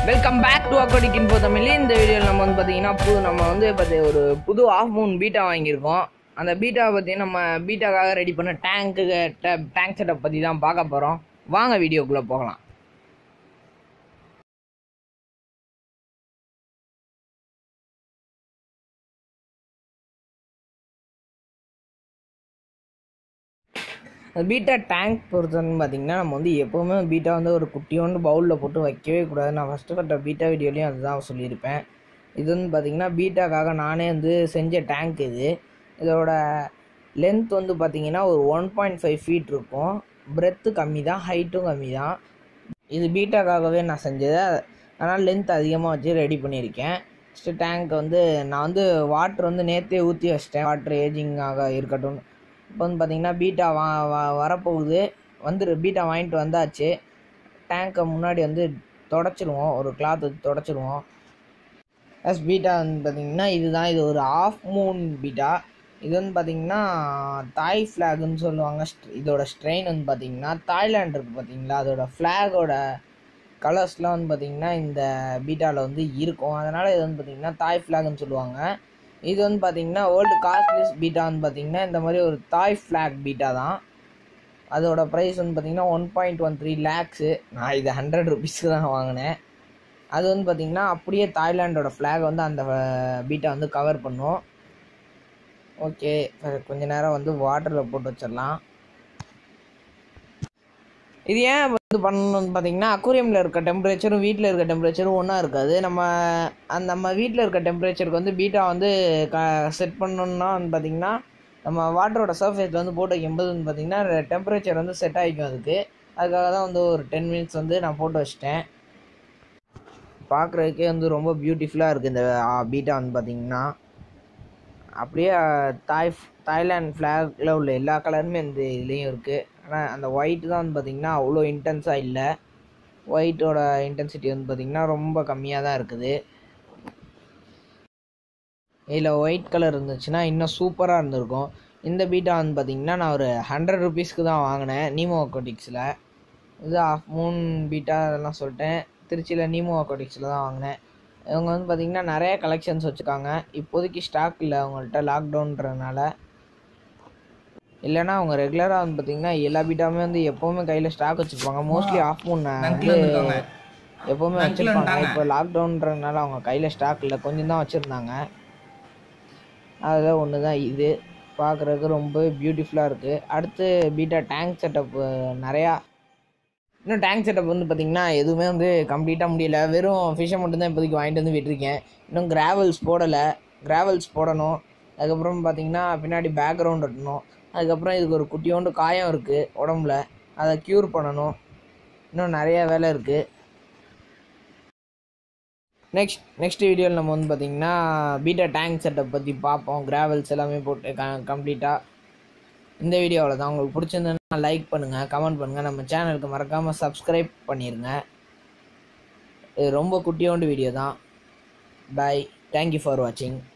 welcome back to அக்கோடிக் info Tamil இந்த வீடியோவில் நம்ம வந்து பார்த்தீங்கன்னா புது நம்ம வந்து பார்த்து ஒரு புது ஆஃப் மூன் பீட்டா வாங்கியிருக்கோம் அந்த பீட்டாவை பற்றி நம்ம பீட்டாக்காக ரெடி பண்ண டேங்க்கு டேங்க் செட்டப் பற்றி தான் பார்க்க போகிறோம் வாங்க வீடியோக்குள்ளே போகலாம் பீட்டா டேங்க் பொறுத்தவரைக்கும் பார்த்தீங்கன்னா நம்ம வந்து எப்போவுமே பீட்டா வந்து ஒரு குட்டியோண்டு பவுலில் போட்டு வைக்கவே கூடாது நான் ஃபஸ்ட்டு பட்ட பீட்டா வீடியோலையும் அதுதான் சொல்லியிருப்பேன் இது வந்து பார்த்திங்கன்னா பீட்டாக்காக நானே வந்து செஞ்ச டேங்க் இது இதோட லென்த் வந்து பார்த்திங்கன்னா ஒரு ஒன் பாயிண்ட் ஃபைவ் ஃபீட் இருக்கும் பிரெத்து கம்மி தான் ஹைட்டும் கம்மி தான் இது பீட்டாக்காகவே நான் செஞ்சது அதனால் லென்த் அதிகமாக வச்சு ரெடி பண்ணியிருக்கேன் ஃபஸ்ட்டு டேங்க் வந்து நான் வந்து வாட்டர் வந்து நேற்றே ஊற்றி வச்சிட்டேன் வாட்டர் ஏஜிங்காக இருக்கட்டும் இப்போ வந்து பார்த்திங்கன்னா பீட்டா வா வா வரப்போகுது வந்துரு பீட்டா வாங்கிட்டு வந்தாச்சு டேங்க்கை முன்னாடி வந்து தொடச்சிருவோம் ஒரு கிளாத் வச்சு தொடச்சிருவோம் ப்ளஸ் பீட்டா வந்து பார்த்திங்கன்னா இதுதான் இது ஒரு ஆஃப் மூன் பீட்டா இது வந்து பார்த்திங்கன்னா தாய் ஃப்ளாகுன்னு சொல்லுவாங்க ஸ்ட்- இதோட ஸ்ட்ரெயின் வந்து பார்த்திங்கன்னா தாய்லாண்ட் இருக்குது பார்த்தீங்களா அதோட ஃப்ளாகோட கலர்ஸ்லாம் வந்து பார்த்திங்கன்னா இந்த பீட்டாவில் வந்து இருக்கும் அதனால் இது வந்து பார்த்திங்கன்னா தாய் ஃப்ளாக்னு சொல்லுவாங்க இது வந்து பார்த்திங்கன்னா வேர்ல்டு காஸ்ட்லிஸ்ட் பீட்டா வந்து பார்த்திங்கன்னா இந்த மாதிரி ஒரு தாய் ஃப்ளாக் பீட்டா தான் அதோட ப்ரைஸ் வந்து பார்த்திங்கன்னா one point one three lakhs நான் இது ஹண்ட்ரட் ருபீஸ்க்கு தான் வாங்கினேன் அது வந்து பார்த்திங்கன்னா அப்படியே தாய்லாண்டோட ஃப்ளாக் வந்து அந்த பீட்டா வந்து கவர் பண்ணும் ஓகே கொஞ்ச நேரம் வந்து வாட்டரில் போட்டு வச்சிடலாம் இது ஏன் வந்து பண்ணணும்னு பார்த்தீங்கன்னா அக்வேரியமில் இருக்க டெம்பரேச்சரும் வீட்டில் இருக்க டெம்பரேச்சரும் ஒன்றா இருக்காது நம்ம அந்த நம்ம வீட்டில் இருக்க டெம்பரேச்சருக்கு வந்து பீட்டா வந்து க செட் பண்ணணும்னா வந்து பார்த்திங்கன்னா நம்ம வாட்டரோட சர்ஃபேஸில் வந்து போட்டு வைக்கும்போது வந்து பார்த்திங்கன்னா டெம்பரேச்சர் வந்து செட் ஆகிக்கும் அதுக்கு அதுக்காக தான் வந்து ஒரு டென் மினிட்ஸ் வந்து நான் போட்டு வச்சிட்டேன் பார்க்குறதுக்கே வந்து ரொம்ப பியூட்டிஃபுல்லாக இருக்குது இந்த பீட்டா வந்து பார்த்திங்கன்னா அப்படியே தாய் தாய்லாண்ட் ஃப்ளாகில் உள்ள எல்லா கலருமே இந்த இதுலேயும் இருக்குது ஆனால் அந்த ஒயிட் தான் வந்து பார்த்திங்கன்னா அவ்வளோ இன்டென்ஸாக இல்லை ஒயிட்டோட இன்டென்சிட்டி வந்து பார்த்திங்கன்னா ரொம்ப கம்மியாக தான் இருக்குது இதில் ஒயிட் கலர் இருந்துச்சுன்னா இன்னும் சூப்பராக இருந்திருக்கும் இந்த பீட்டா வந்து பார்த்திங்கன்னா நான் ஒரு ஹண்ட்ரட் ருபீஸ்க்கு தான் வாங்கினேன் நீமோ அக்கோட்டிக்ஸில் இது ஆஃப் மூன் பீட்டா அதெல்லாம் சொல்லிட்டேன் திருச்சியில் நீமோ அக்கோட்டிக்ஸில் தான் வாங்கினேன் இவங்க வந்து பார்த்திங்கன்னா நிறைய கலெக்ஷன்ஸ் வச்சுருக்காங்க இப்போதைக்கு ஸ்டாக் இல்லை அவங்கள்ட்ட லாக்டவுன்றதுனால இல்லைன்னா அவங்க ரெகுலராக வந்து பார்த்திங்கன்னா எல்லா பீட்டாமே வந்து எப்போவுமே கையில் ஸ்டாக் வச்சுருப்பாங்க மோஸ்ட்லி ஆஃப் மூன் வந்து எப்போவுமே வச்சுருப்பாங்க இப்போ லாக்டவுன்றதுனால அவங்க கையில் ஸ்டாக் இல்லை கொஞ்சம் தான் வச்சுருந்தாங்க அதில் ஒன்று தான் இது பார்க்குறதுக்கு ரொம்ப பியூட்டிஃபுல்லாக இருக்குது அடுத்து பீட்டா டேங்க் செட்டப் நிறையா இன்னும் டேங்க் செட்டப் வந்து பார்த்திங்கன்னா எதுவுமே வந்து கம்ப்ளீட்டாக முடியல வெறும் ஃபிஷ்ஷை மட்டும்தான் இப்போதைக்கு வாங்கிட்டு வந்து விட்டுருக்கேன் இன்னும் கிராவல்ஸ் போடலை கிராவல்ஸ் போடணும் அதுக்கப்புறம் பார்த்திங்கன்னா பின்னாடி பேக்ரவுண்ட் ஒட்டணும் அதுக்கப்புறம் இதுக்கு ஒரு குட்டியோண்டு காயம் இருக்குது உடம்புல அதை க்யூர் பண்ணணும் இன்னும் நிறைய வேலை இருக்குது நெக்ஸ்ட் நெக்ஸ்ட் வீடியோவில் நம்ம வந்து பார்த்திங்கன்னா பீட்டா டேங்க் செட்டப் பற்றி பார்ப்போம் கிராவல்ஸ் எல்லாமே போட்டு க கம்ப்ளீட்டாக இந்த வீடியோவில் தான் உங்களுக்கு பிடிச்சிருந்ததுன்னா லைக் பண்ணுங்கள் கமெண்ட் பண்ணுங்கள் நம்ம சேனலுக்கு மறக்காமல் சப்ஸ்கிரைப் பண்ணிடுங்க இது ரொம்ப குட்டியோண்டு வீடியோ தான் பை தேங்க்யூ ஃபார் வாட்சிங்